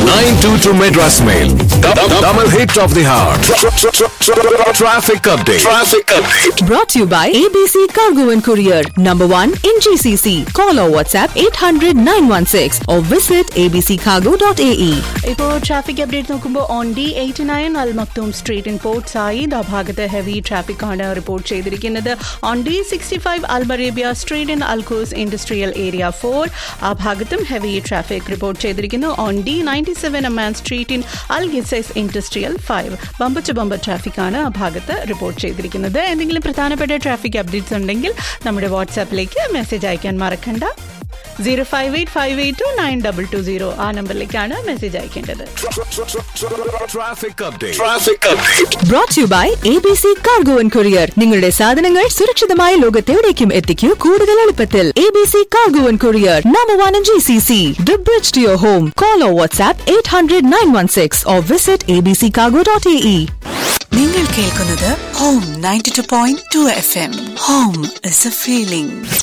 922 Madras Mail. Double hit of the heart. Traffic update. Traffic update. Brought to you by ABC Cargo and Courier, number one in GCC. Call or WhatsApp 800 916 or visit abccargo.ae. ഇപ്പോൾ traffic update നോക്കുമ്പോൾ on D eighty nine Al Maktoum street in Port Saeed ആ ഭാഗത്ത് heavy traffic ആണ് report ചെയ്തിരിക്കുന്നത് on D sixty five അൽബറേബ്യ street in Al Quoz industrial area four ആ ഭാഗത്തും heavy traffic report ചെയ്തിരിക്കുന്നു on D ninety seven Amman street in Al Qusais industrial five bumper to bumper traffic ആണ് ആ ഭാഗത്ത് report ചെയ്തിരിക്കുന്നത് എന്തെങ്കിലും പ്രധാനപ്പെട്ട ട്രാഫിക് അപ്ഡേറ്റ്സ് ഉണ്ടെങ്കിൽ നമ്മുടെ വാട്സാപ്പിലേക്ക് മെസ്സേജ് അയക്കാൻ മറക്കണ്ട zero five eight five eight two nine double two zero ആ നമ്പറിലേക്കാണ് മെസ്സേജ് അയക്കേണ്ടത് Traffic update. Traffic update. Brought to you by ABC Cargo and Courier. നിങ്ങളുടെ സാധനങ്ങൾ സുരക്ഷിതമായ ലോകത്തെവിടേക്കും എത്തിക്കൂ കൂടുതൽ എളുപ്പത്തിൽ ABC Cargo and Courier, number one in GCC. The bridge to your home. Call or WhatsApp 800 916 or visit abccargo.ae. നിങ്ങൾ കേൾക്കുന്നത് Hum ninety two point two F M Hum is a feeling